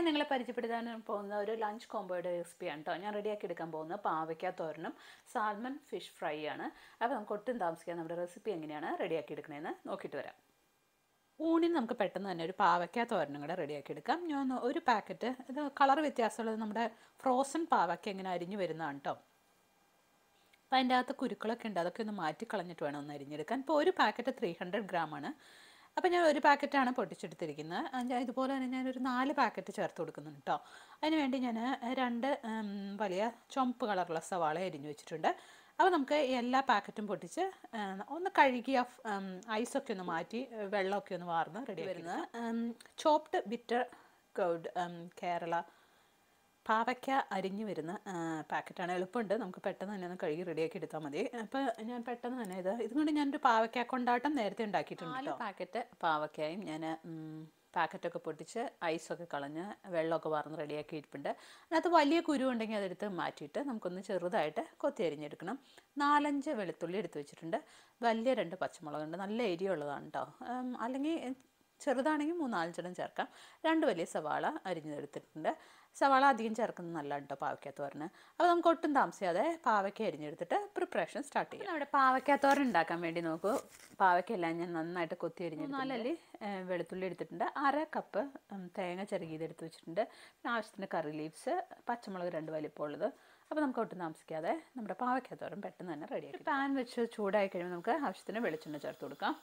ഞാൻ നിങ്ങളെ പരിചയപ്പെടുത്താൻ പോകുന്ന ഒരു ലഞ്ച് കോംബോയുടെ റെസിപ്പിയാണ് കേട്ടോ ഞാൻ റെഡിയാക്കി എടുക്കാൻ പോകുന്നത് പാവയ്ക്ക തോരനും സാൽമൺ ഫിഷ് ഫ്രൈ ആണ് അപ്പോൾ നമുക്ക് ഒട്ടും താമസിക്കാൻ നമ്മുടെ റെസിപ്പി എങ്ങനെയാണ് റെഡിയാക്കി എടുക്കണതെന്ന് നോക്കിയിട്ട് വരാം ഊണിന് നമുക്ക് പെട്ടെന്ന് തന്നെ ഒരു പാവയ്ക്ക തോരനും കൂടെ റെഡിയാക്കി എടുക്കാം ഞാൻ ഒന്ന് ഒരു പാക്കറ്റ് ഇത് കളർ വ്യത്യാസമുള്ളത് നമ്മുടെ ഫ്രോസൺ പാവയ്ക്ക ഇങ്ങനെ അരിഞ്ഞു വരുന്നതാണ് കേട്ടോ അപ്പോൾ അതിൻ്റെ അകത്ത് കുരുക്കളൊക്കെ ഉണ്ട് അതൊക്കെ ഒന്ന് മാറ്റി കളഞ്ഞിട്ട് വേണം ഒന്ന് അരിഞ്ഞെടുക്കാൻ ഇപ്പോൾ ഒരു പാക്കറ്റ് ത്രീ ഹൺഡ്രഡ് ഗ്രാമാണ് അപ്പോൾ ഞാൻ ഒരു പാക്കറ്റാണ് പൊട്ടിച്ചെടുത്തിരിക്കുന്നത് ആ, ഞാൻ ഇതുപോലെ തന്നെ ഞാനൊരു നാല് പാക്കറ്റ് ചേർത്ത് കൊടുക്കുന്നുണ്ട് കേട്ടോ അതിന് വേണ്ടി ഞാൻ രണ്ട് ഉം, വലിയ ചുമപ്പ് കളറുള്ള സവാള അരിഞ്ഞു വെച്ചിട്ടുണ്ട് അപ്പോൾ നമുക്ക് ഈ എല്ലാ പാക്കറ്റും പൊട്ടിച്ച് ആ, ഒന്ന് കഴുകി ആ ഫ്- ഉം, ഐസൊക്കെ ഒന്ന് മാറ്റി ഏ, വെള്ളമൊക്കെ ഒന്ന് വാർന്ന് റെഡി വരുന്നത് ചോപ്ഡ് ബിറ്റർ കൗഡ് കേരള പാവയ്ക്ക അരിഞ്ഞു വരുന്ന ആ, പാക്കറ്റാണ് എളുപ്പമുണ്ട് നമുക്ക് പെട്ടെന്ന് തന്നെ ഒന്ന് കഴുകി റെഡിയാക്കി എടുത്താൽ മതി അപ്പോൾ ഞാൻ പെട്ടെന്ന് തന്നെ ഇത് ഇതുകൊണ്ട് ഞാനൊരു പാവയ്ക്ക കൊണ്ടാട്ടം നേരത്തെ ഉണ്ടാക്കിയിട്ടുണ്ട് നാല് പാക്കറ്റ് പാവയ്ക്കായും ഞാൻ പാക്കറ്റൊക്കെ പൊട്ടിച്ച് ഐസൊക്കെ കളഞ്ഞ് വെള്ളമൊക്കെ വാർന്ന് റെഡിയാക്കി ഇരിപ്പുണ്ട് അതിനകത്ത് വലിയ കുരു ഉണ്ടെങ്കിൽ അതെടുത്ത് മാറ്റിയിട്ട് നമുക്കൊന്ന് ചെറുതായിട്ട് കൊത്തി അരിഞ്ഞെടുക്കണം നാലഞ്ച് വെളുത്തുള്ളി എടുത്ത് വെച്ചിട്ടുണ്ട് വലിയ രണ്ട് പച്ചമുളകുണ്ട് നല്ല എരിയുള്ളതാണ് കേട്ടോ അല്ലെങ്കിൽ ചെറുതാണെങ്കിൽ മൂന്നാലഞ്ചെണ്ണം ചേർക്കാം രണ്ട് വലിയ സവാള അരിഞ്ഞെടുത്തിട്ടുണ്ട് സവാള അധികം ചേർക്കുന്നത് നല്ല കേട്ടോ പാവയ്ക്കാത്തോരന് അപ്പോൾ നമുക്ക് ഒട്ടും താമസിയാതെ പാവയ്ക്ക അരിഞ്ഞെടുത്തിട്ട് പ്രിപ്പറേഷൻ സ്റ്റാർട്ട് ചെയ്യാം നമ്മുടെ പാവയ്ക്കാത്തോരൻ ഉണ്ടാക്കാൻ വേണ്ടി നോക്കൂ പാവയ്ക്കെല്ലാം ഞാൻ നന്നായിട്ട് കൊത്തി അരിഞ്ഞെടുത്തു നാലല്ലി ഏഹ്, വെളുത്തുള്ളി എടുത്തിട്ടുണ്ട് അര കപ്പ് ഉം, തേങ്ങ ചിരകിയത് എടുത്ത് വെച്ചിട്ടുണ്ട് പിന്നെ ആവശ്യത്തിന് കറി ലീവ്സ് പച്ചമുളക് രണ്ട് വലിപ്പമുള്ളത് അപ്പോൾ നമുക്ക് ഒട്ടും താമസിക്കാതെ നമ്മുടെ പാവയ്ക്കാത്തോരൻ പെട്ടെന്ന് തന്നെ റെഡിയാക്കി പാൻ വെച്ച് ചൂടായി കഴിയുമ്പോൾ നമുക്ക് ആവശ്യത്തിന് വെളിച്ചെണ്ണ ചേർത്ത് കൊടുക്കാം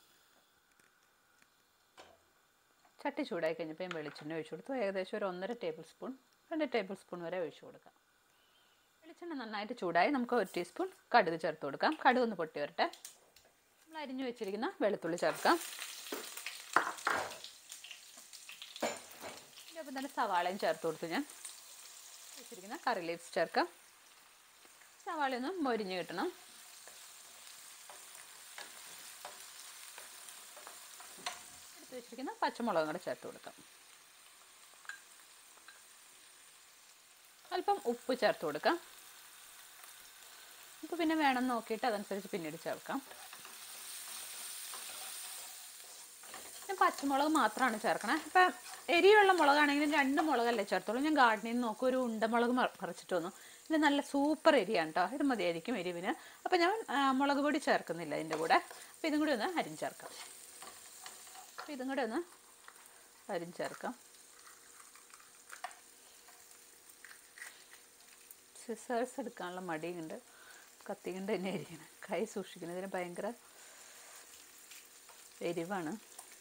ചട്ടി ചൂടായി കഴിഞ്ഞപ്പോൾ ഞാൻ വെളിച്ചെണ്ണ ഒഴിച്ചു കൊടുത്തു ഏകദേശം ഒരു ഒന്നര ടേബിൾ സ്പൂൺ രണ്ട് ടേബിൾ സ്പൂൺ വരെ ഒഴിച്ചു കൊടുക്കാം വെളിച്ചെണ്ണ നന്നായിട്ട് ചൂടായി നമുക്ക് ഒരു ടീസ്പൂൺ കടുക് ചേർത്ത് കൊടുക്കാം കടുക് ഒന്ന് പൊട്ടി വരട്ടെ നമ്മൾ അരിഞ്ഞു വെച്ചിരിക്കുന്ന വെളുത്തുള്ളി ചേർക്കാം ഇതിനൊപ്പം തന്നെ സവാളയും ചേർത്ത് കൊടുത്തു ഞാൻ വെച്ചിരിക്കുന്ന കറി ലീവ്സ് ചേർക്കാം സവാള ഒന്ന് മൊരിഞ്ഞ് കിട്ടണം എടുത്ത് വെച്ചിരിക്കുന്ന പച്ചമുളകും കൂടെ ചേർത്ത് കൊടുക്കാം അല്പം ഉപ്പ് ചേർത്ത് കൊടുക്കാം ഉപ്പ് പിന്നെ വേണം നോക്കിയിട്ട് അതനുസരിച്ച് പിന്നീട് ചേർക്കാം ഞാൻ പച്ചമുളക് മാത്രമാണ് ചേർക്കണേ ഇപ്പം എരിയുള്ള മുളകാണെങ്കിലും രണ്ട് മുളകല്ലേ ചേർത്തോളൂ ഞാൻ ഗാർഡനിൽ നിന്ന് നോക്കും ഒരു ഉണ്ടമുളക് മ- പറിച്ചിട്ട് വന്നു ഇത് നല്ല സൂപ്പർ എരിയാണ് കേട്ടോ ഇത് മതിയായിരിക്കും എരിവിന് അപ്പം ഞാൻ ആ, മുളക് പൊടി ചേർക്കുന്നില്ല ഇതിൻ്റെ കൂടെ അപ്പം ഇതും കൂടി ഒന്ന് അരിഞ്ഞ് ചേർക്കാം അപ്പോൾ ഇതും കൂടെ ഒന്ന് അരിഞ്ഞ് ചേർക്കാം സിസേഴ്സ് എടുക്കാനുള്ള മടിയുണ്ട് കത്തി കൊണ്ട് തന്നെ ഇരിക്കണം കൈ സൂക്ഷിക്കണം ഇതിന് ഭയങ്കര എരിവാണ്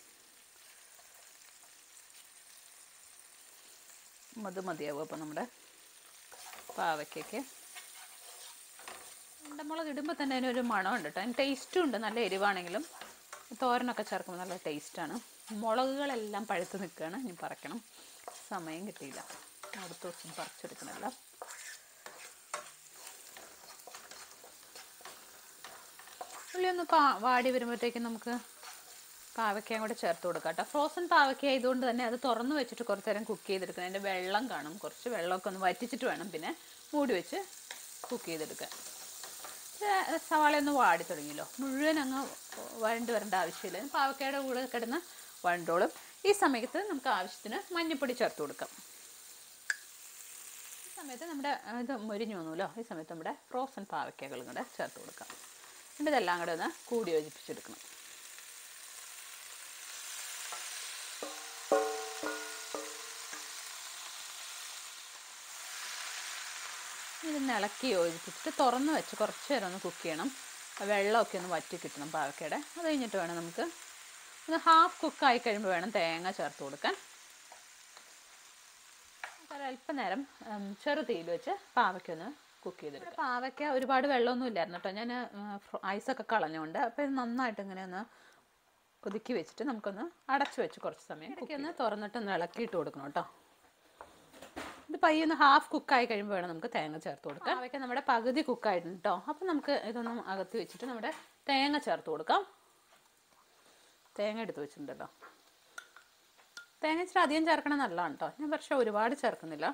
അത് മതിയാവും അപ്പോൾ നമ്മുടെ പാവയ്ക്കൊക്കെ ഉണ്ടമുളക് ഇടുമ്പോൾ തന്നെ അതിനൊരു മണമുണ്ട് കേട്ടോ അതിന് ടേസ്റ്റും ഉണ്ട് നല്ല എരിവാണെങ്കിലും തോരനൊക്കെ ചേർക്കുമ്പോൾ നല്ല ടേസ്റ്റാണ് മുളകുകളെല്ലാം പഴുത്ത് നിൽക്കുകയാണ് ഇനി പറിക്കണം സമയം കിട്ടിയില്ല അടുത്ത ദിവസം പറിച്ചെടുക്കണമല്ലോ ഉള്ളി ഒന്ന് പാ വാടി വരുമ്പോഴത്തേക്കും നമുക്ക് പാവയ്ക്കയും കൂടെ ചേർത്ത് കൊടുക്കാം കേട്ടോ ഫ്രോസൺ പാവയ്ക്ക ആയതുകൊണ്ട് തന്നെ അത് തുറന്ന് വെച്ചിട്ട് കുറച്ച് നേരം കുക്ക് ചെയ്തെടുക്കണം അതിൻ്റെ വെള്ളം കാണും കുറച്ച് വെള്ളമൊക്കെ ഒന്ന് വറ്റിച്ചിട്ട് വേണം പിന്നെ മൂടി വെച്ച് കുക്ക് ചെയ്തെടുക്കാൻ ഇത് സവാള ഒന്ന് വാടി തുടങ്ങിയല്ലോ മുഴുവൻ അങ്ങ് വഴണ്ട് വരേണ്ട ആവശ്യമില്ല പാവയ്ക്കയുടെ കൂടെ കിടന്ന് വഴണ്ടോളും ഈ സമയത്ത് നമുക്ക് ആവശ്യത്തിന് മഞ്ഞൾപ്പൊടി ചേർത്ത് കൊടുക്കാം ഈ സമയത്ത് നമ്മുടെ ആ, ഇത് മുരിഞ്ഞു വന്നുല്ലോ ഈ സമയത്ത് നമ്മുടെ ഫ്രോസൺ പാവയ്ക്കകളും കൂടെ ചേർത്ത് കൊടുക്കാം എന്നിട്ട് ഇതെല്ലാം കൂടെ ഒന്ന് കൂടി യോജിപ്പിച്ചെടുക്കണം ഇതൊന്ന് ഇളക്കി യോജിപ്പിച്ചിട്ട് തുറന്ന് വെച്ച് കുറച്ച് നേരം ഒന്ന് കുക്ക് ചെയ്യണം ആ വെള്ളമൊക്കെ ഒന്ന് വറ്റി കിട്ടണം പാവയ്ക്കയുടെ അത് കഴിഞ്ഞിട്ട് വേണം നമുക്ക് ഒന്ന് ഹാഫ് കുക്കായി കഴിയുമ്പോൾ വേണം തേങ്ങ ചേർത്ത് കൊടുക്കാൻ നമുക്കൊരു അല്പം നേരം ഉം, ചെറു തീയിൽ വെച്ച് പാവയ്ക്ക ഒന്ന് കുക്ക് ചെയ്തെടുക്കാം പാവയ്ക്ക ഒരുപാട് വെള്ളമൊന്നും ഇല്ലായിരുന്നു കേട്ടോ ഞാൻ ഐസൊക്കെ കളഞ്ഞുകൊണ്ട് അപ്പോൾ ഇത് നന്നായിട്ട് ഇങ്ങനെ ഒന്ന് ഒതുക്കി വെച്ചിട്ട് നമുക്കൊന്ന് അടച്ചു വെച്ച് കുറച്ച് സമയം ഇടയ്ക്ക് ഒന്ന് തുറന്നിട്ട് ഒന്ന് ഇളക്കിയിട്ട് കൊടുക്കണം കേട്ടോ ഇത് പയ്യെ ഒന്ന് ഹാഫ് കുക്കായി കഴിയുമ്പോൾ വേണം നമുക്ക് തേങ്ങ ചേർത്ത് കൊടുക്കാം അവയ്ക്ക് നമ്മുടെ പകുതി കുക്കായിട്ടുണ്ട് കേട്ടോ അപ്പം നമുക്ക് ഇതൊന്നും അകത്ത് വെച്ചിട്ട് നമ്മുടെ തേങ്ങ ചേർത്ത് കൊടുക്കാം തേങ്ങ എടുത്ത് വെച്ചിട്ടുണ്ടല്ലോ തേങ്ങ ഇച്ചിരി അധികം ചേർക്കണം നല്ലതാണ് കേട്ടോ ഞാൻ പക്ഷെ ഒരുപാട് ചേർക്കുന്നില്ല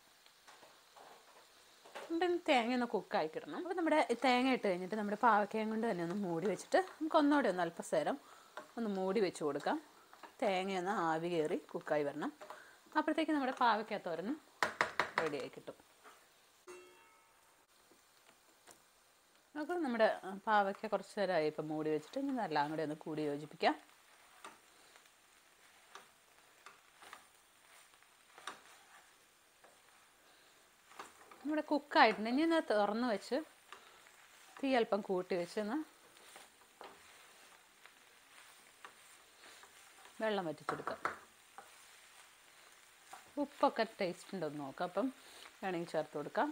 നമ്മുടെ തേങ്ങ ഒന്ന് കുക്കായി കിടണം അപ്പോൾ നമ്മുടെ ഈ തേങ്ങ ഇട്ട് കഴിഞ്ഞിട്ട് നമ്മുടെ പാവക്കയും കൊണ്ട് തന്നെ ഒന്ന് മൂടി വെച്ചിട്ട് നമുക്ക് ഒന്നുകൂടി ഒന്ന് അല്പസേരം ഒന്ന് മൂടി വെച്ച് കൊടുക്കാം തേങ്ങയൊന്ന് ആവി കയറി കുക്കായി വരണം അപ്പോഴത്തേക്ക് നമ്മുടെ പാവയ്ക്ക തോരനും റെഡിയായി കിട്ടും നമുക്ക് നമ്മുടെ ആ, പാവയ്ക്ക കുറച്ച് നേരമായി ഇപ്പം മൂടി വെച്ചിട്ട് ഇനി എല്ലാം കൂടി ഒന്ന് കൂടി യോജിപ്പിക്കാം നമ്മുടെ കുക്കായിട്ടുണ്ട് ഇനി ഒന്ന് തുറന്ന് വെച്ച് തീ അല്പം കൂട്ടി വെച്ച് ഒന്ന് വെള്ളം വറ്റിച്ചെടുക്കാം ഉപ്പൊക്കെ ടേസ്റ്റ് ഉണ്ടോ എന്ന് നോക്കാം അപ്പം വേണമെങ്കിൽ ചേർത്ത് കൊടുക്കാം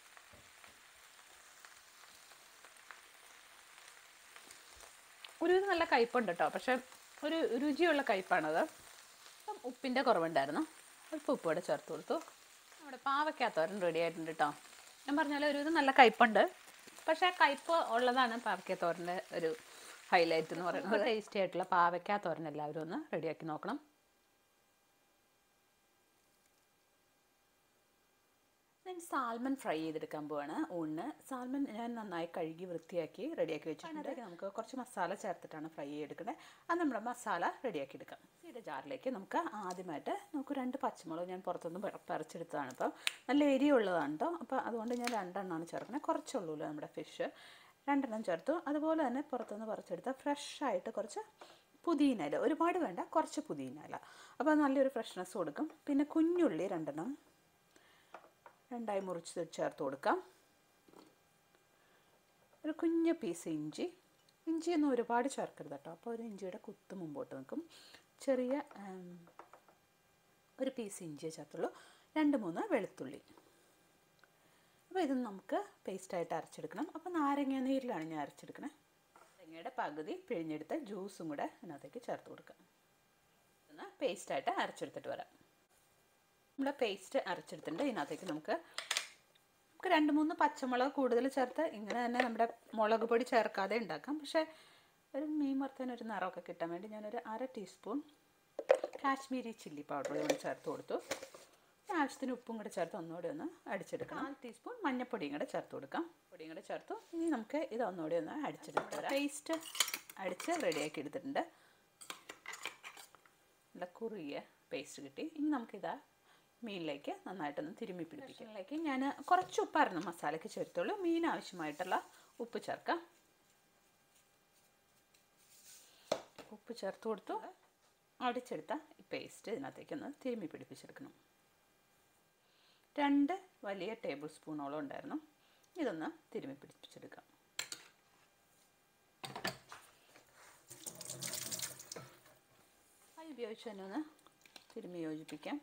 ഒരു ഇത് നല്ല കയ്പുണ്ട് കേട്ടോ പക്ഷെ ഒരു രുചിയുള്ള കയ്പാണത് അപ്പം ഉപ്പിൻ്റെ കുറവുണ്ടായിരുന്നു അല്പം ഉപ്പ് കൂടെ ചേർത്ത് കൊടുത്തു നമ്മുടെ പാവയ്ക്കാത്തോരൻ റെഡി ആയിട്ടുണ്ട് കേട്ടോ ഞാൻ പറഞ്ഞാൽ ഒരു ഇത് നല്ല കയ്പുണ്ട് പക്ഷേ ആ കയ്പ് ഉള്ളതാണ് പാവയ്ക്കാത്തോരൻ്റെ ഒരു ഹൈലൈറ്റ് എന്ന് പറയുന്നത് ടേസ്റ്റി ആയിട്ടുള്ള പാവയ്ക്കാത്തോരൻ എല്ലാവരും ഒന്ന് റെഡിയാക്കി നോക്കണം ഞാൻ സാൽമൺ ഫ്രൈ ചെയ്തെടുക്കാൻ പോവാണ് ഊണിന് സാൽമൺ ഞാൻ നന്നായി കഴുകി വൃത്തിയാക്കി റെഡിയാക്കി വെച്ചിട്ടുണ്ട് അതിനകത്തേക്ക് നമുക്ക് കുറച്ച് മസാല ചേർത്തിട്ടാണ് ഫ്രൈ ചെയ്തെടുക്കുന്നത് അത് നമ്മുടെ മസാല റെഡിയാക്കി എടുക്കാം ഇതിൻ്റെ ജാറിലേക്ക് നമുക്ക് ആദ്യമായിട്ട് നമുക്ക് രണ്ട് പച്ചമുളക് ഞാൻ പുറത്തുനിന്ന് പ- പറിച്ചെടുത്തതാണ് ഇപ്പം നല്ല എരിയുള്ളതാണ് കേട്ടോ അപ്പോൾ അതുകൊണ്ട് ഞാൻ രണ്ടെണ്ണമാണ് ചേർക്കുന്നത് കുറച്ചുള്ളൂല്ലോ നമ്മുടെ ഫിഷ് രണ്ടെണ്ണം ചേർത്തു അതുപോലെ തന്നെ പുറത്തുനിന്ന് പറിച്ചെടുത്ത ഫ്രഷ് ആയിട്ട് കുറച്ച് പുതിന ഇല ഒരുപാട് വേണ്ട കുറച്ച് പുതിന ഇല അപ്പോൾ നല്ലൊരു ഫ്രഷ്നെസ് കൊടുക്കും പിന്നെ കുഞ്ഞുള്ളി രണ്ടെണ്ണം രണ്ടായി മുറിച്ച് ചേർത്ത് കൊടുക്കാം ഒരു കുഞ്ഞ് പീസ് ഇഞ്ചി ഇഞ്ചിയൊന്നും ഒരുപാട് ചേർക്കരുത് കേട്ടോ അപ്പോൾ ഒരു ഇഞ്ചിയുടെ കുത്ത് മുമ്പോട്ട് നിൽക്കും ചെറിയ ഉം, ഒരു പീസ് ഇഞ്ചിയെ ചേർത്തുള്ളൂ രണ്ട് മൂന്ന് വെളുത്തുള്ളി അപ്പോൾ ഇത് നമുക്ക് പേസ്റ്റായിട്ട് അരച്ചെടുക്കണം അപ്പോൾ നാരങ്ങ നീരിലാണ് ഞാൻ അരച്ചെടുക്കണേ നാരങ്ങയുടെ പകുതി പിഴിഞ്ഞെടുത്ത ജ്യൂസും കൂടെ അതിനകത്തേക്ക് ചേർത്ത് കൊടുക്കാം ഒന്ന് പേസ്റ്റായിട്ട് അരച്ചെടുത്തിട്ട് വരാം നമ്മുടെ പേസ്റ്റ് അരച്ചെടുത്തിട്ടുണ്ട് ഇതിനകത്തേക്ക് നമുക്ക് നമുക്ക് രണ്ട് മൂന്ന് പച്ചമുളക് കൂടുതൽ ചേർത്ത് ഇങ്ങനെ തന്നെ നമ്മുടെ മുളക് പൊടി ചേർക്കാതെ ഉണ്ടാക്കാം പക്ഷേ ഒരു മീൻ വറുത്തതിന് ഒരു നിറമൊക്കെ കിട്ടാൻ വേണ്ടി ഞാനൊരു അര ടീസ്പൂൺ കാശ്മീരി ചില്ലി പൗഡർ കൂടി ചേർത്ത് കൊടുത്തു പിന്നെ ആവശ്യത്തിന് ഉപ്പും കൂടെ ചേർത്ത് ഒന്നുകൂടി ഒന്ന് അടിച്ചെടുക്കണം കാൽ ടീസ്പൂൺ മഞ്ഞൾപ്പൊടിയും കൂടെ ചേർത്ത് കൊടുക്കാം പൊടിയും കൂടെ ചേർത്തു ഇനി നമുക്ക് ഇത് ഒന്നുകൂടി ഒന്ന് അടിച്ചെടുത്ത് വരാം പേസ്റ്റ് അടിച്ച് റെഡിയാക്കി എടുത്തിട്ടുണ്ട് നല്ല കുറുകിയ പേസ്റ്റ് കിട്ടി ഇനി നമുക്കിതാ മീനിലേക്ക് നന്നായിട്ടൊന്ന് തിരുമ്മി പിടിപ്പിക്കാം ഇതിലേക്ക് ഞാൻ കുറച്ച് ഉപ്പായിരുന്നു മസാലയ്ക്ക് ചേർത്തുള്ളൂ മീൻ ആവശ്യമായിട്ടുള്ള ഉപ്പ് ചേർക്കാം ഉപ്പ് ചേർത്ത് കൊടുത്തു അടിച്ചെടുത്ത ഈ പേസ്റ്റ് ഇതിനകത്തേക്കൊന്ന് തിരുമ്മി പിടിപ്പിച്ചെടുക്കണം രണ്ട് വലിയ ടേബിൾ സ്പൂണോളം ഉണ്ടായിരുന്നു ഇതൊന്ന് തിരുമ്മി പിടിപ്പിച്ചെടുക്കാം അത് ഉപയോഗിച്ച് തന്നെ ഒന്ന് തിരുമ്മി യോജിപ്പിക്കാം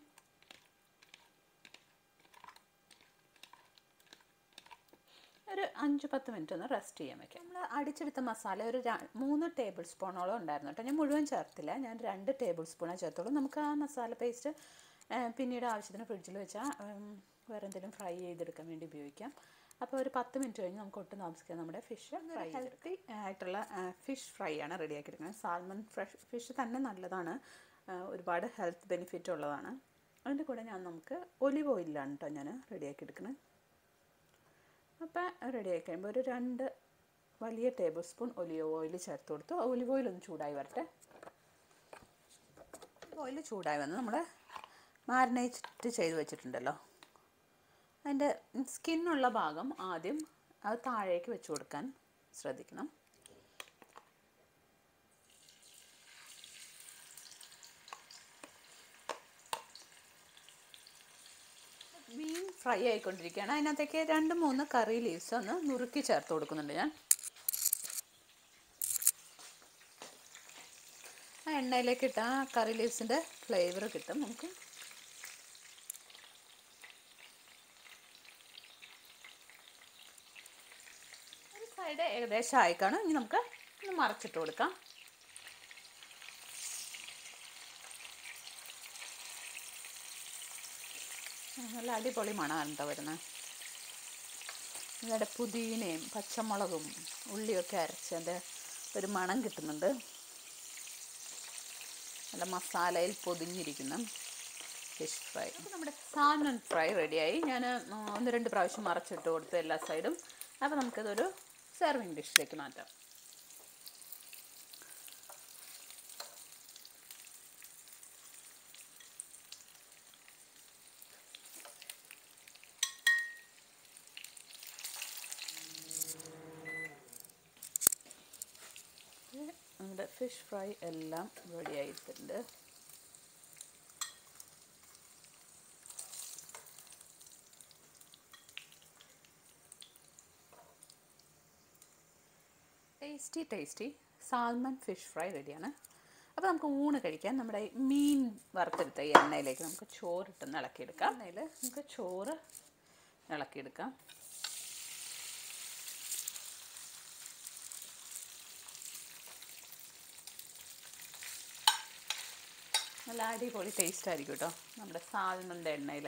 ഒരു അഞ്ച് പത്ത് മിനിറ്റ് ഒന്ന് റെസ്റ്റ് ചെയ്യാൻ വെക്കാം നമ്മൾ അടിച്ചെടുത്ത മസാല ഒരു ര- മൂന്ന് ടേബിൾ സ്പൂണോളം ഉണ്ടായിരുന്നു കേട്ടോ ഞാൻ മുഴുവൻ ചേർത്തില്ല ഞാൻ രണ്ട് ടേബിൾ സ്പൂണേ ചേർത്തുള്ളൂ നമുക്ക് ആ മസാല പേസ്റ്റ് പിന്നീട് ആവശ്യത്തിന് ഫ്രിഡ്ജിൽ വെച്ചാൽ വേറെ എന്തെങ്കിലും ഫ്രൈ ചെയ്തെടുക്കാൻ വേണ്ടി ഉപയോഗിക്കാം അപ്പോൾ ഒരു പത്ത് മിനിറ്റ് കഴിഞ്ഞ് നമുക്ക് ഒട്ടും താമസിക്കാം നമ്മുടെ ഫിഷ് ഫ്രൈ ഹെൽത്തി ആയിട്ടുള്ള ഫിഷ് ഫ്രൈ ആണ് റെഡിയാക്കി എടുക്കുന്നത് സാൽമൺ ഫ്രഷ് ഫിഷ് തന്നെ നല്ലതാണ് ആ, ഒരുപാട് ഹെൽത്ത് ബെനിഫിറ്റ് ഉള്ളതാണ് അതിൻ്റെ കൂടെ ഞാൻ നമുക്ക് ഒലിവ് ഓയിലാണ് കേട്ടോ ഞാൻ റെഡിയാക്കി എടുക്കുന്നത് അപ്പോൾ റെഡി ആയി കഴിയുമ്പോൾ ഒരു രണ്ട് വലിയ ടേബിൾ സ്പൂൺ ഒലിവ് ഓയിൽ ചേർത്ത് കൊടുത്തു ഒലിവ് ഓയിൽ ഒന്ന് ചൂടായി വരട്ടെ ഓയിൽ ചൂടായി വന്ന് നമ്മൾ മാരിനേറ്റ് ചെയ്ത് വെച്ചിട്ടുണ്ടല്ലോ അതിൻ്റെ സ്കിന്നുള്ള ഭാഗം ആദ്യം അത് താഴേക്ക് വെച്ച് കൊടുക്കാൻ ശ്രദ്ധിക്കണം മീൻ ഫ്രൈ ആയിക്കൊണ്ടിരിക്കുകയാണ് അതിനകത്തേക്ക് രണ്ട് മൂന്ന് കറി ലീവ്സ് ഒന്ന് നുറുക്കി ചേർത്ത് കൊടുക്കുന്നുണ്ട് ഞാൻ ആ എണ്ണയിലേക്ക് ഇട്ട ആ കറി ലീവ്സിൻ്റെ ഫ്ലേവർ കിട്ടും നമുക്ക് ഒരു സൈഡ് ഏകദേശം ആയിക്കാണ് ഇനി നമുക്ക് ഒന്ന് മറച്ചിട്ട് കൊടുക്കാം നല്ല അടിപൊളി മണമാണ് കേട്ടോ വരുന്നത് ഇവിടെ പുതിനയും പച്ചമുളകും ഉള്ളിയൊക്കെ അരച്ച് അതിൻ്റെ ഒരു മണം കിട്ടുന്നുണ്ട് നല്ല മസാലയിൽ പൊതിഞ്ഞിരിക്കുന്ന ഫിഷ് ഫ്രൈ അപ്പോൾ നമ്മുടെ സാൽമൺ ഫ്രൈ റെഡിയായി ഞാൻ ഒന്ന് രണ്ട് പ്രാവശ്യം മറച്ചിട്ട് കൊടുത്തു എല്ലാ സൈഡും അപ്പോൾ നമുക്കിതൊരു സെർവിങ് ഡിഷിലേക്ക് മാറ്റാം ഫിഷ് ഫ്രൈ എല്ലാം റെഡി ആയിട്ടുണ്ട് tasty tasty salmon fish fry റെഡിയാണ് അപ്പോൾ നമുക്ക് ഊണ് കഴിക്കാൻ നമ്മുടെ ഈ മീൻ വറുത്തെടുത്ത ഈ എണ്ണയിലേക്ക് നമുക്ക് ചോറിട്ടൊന്ന് ഇളക്കിയെടുക്കാം എണ്ണയിൽ നമുക്ക് ചോറ് ഇളക്കിയെടുക്കാം നല്ല അടിപൊളി ടേസ്റ്റ് ആയിരിക്കും കേട്ടോ നമ്മുടെ സാൽമണിൻ്റെ എണ്ണയിൽ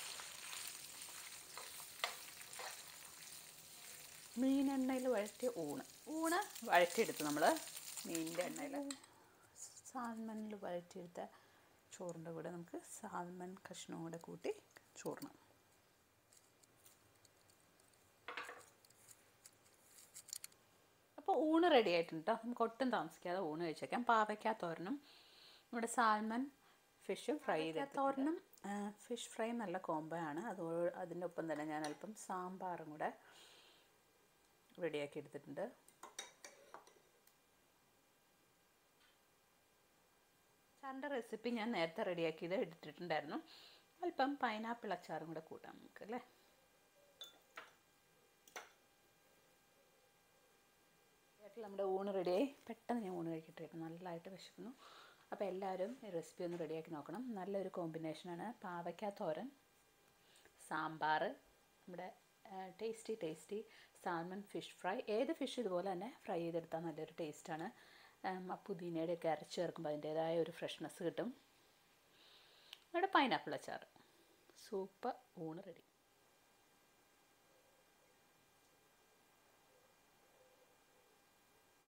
മീൻ എണ്ണയിൽ വഴറ്റിയ ഊണ് ഊണ് വഴറ്റിയെടുത്ത് നമ്മൾ മീനിൻ്റെ എണ്ണയിൽ സാൽമണിൽ വഴറ്റിയെടുത്ത ചോറിൻ്റെ കൂടെ നമുക്ക് സാൽമൺ കഷ്ണവും കൂടെ കൂട്ടി ചോറിന് അപ്പോൾ ഊണ് റെഡി ആയിട്ടുണ്ട് കേട്ടോ നമുക്ക് ഒട്ടും താമസിക്കാതെ ഊണ് കഴിച്ചേക്കാം പാവയ്ക്ക തോരനും നമ്മുടെ സാൽമൺ ഫിഷ് ഫ്രൈ ചെയ്ത തോരനും ഫിഷ് ഫ്രൈ നല്ല കോംബോ ആണ് അത് അതിൻ്റെ ഒപ്പം തന്നെ ഞാൻ അല്പം സാമ്പാറും കൂടെ റെഡിയാക്കി എടുത്തിട്ടുണ്ട് അച്ചാറിൻ്റെ റെസിപ്പി ഞാൻ നേരത്തെ റെഡിയാക്കിയത് എടുത്തിട്ടുണ്ടായിരുന്നു അല്പം പൈനാപ്പിൾ അച്ചാറും കൂടെ കൂട്ടാം നമുക്ക് അല്ലേ നമ്മുടെ ഊണ് റെഡിയായി പെട്ടെന്ന് ഞാൻ ഊണ് കഴിക്കട്ടെ നല്ലതായിട്ട് വിശക്കുന്നു അപ്പോൾ എല്ലാവരും ഈ റെസിപ്പി ഒന്ന് റെഡിയാക്കി നോക്കണം നല്ലൊരു കോമ്പിനേഷനാണ് പാവയ്ക്ക തോരൻ സാമ്പാർ നമ്മുടെ tasty tasty salmon fish fry ഏത് ഫിഷ് ഇതുപോലെ തന്നെ ഫ്രൈ ചെയ്തെടുത്താൽ നല്ലൊരു ടേസ്റ്റാണ് ആ പുതിനയുടെ ഒക്കെ അരച്ച് ചേർക്കുമ്പോൾ അതിൻ്റേതായ ഒരു ഫ്രഷ്നെസ് കിട്ടും നമ്മുടെ പൈനാപ്പിൾ അച്ചാർ സൂപ്പർ ഊണ് റെഡി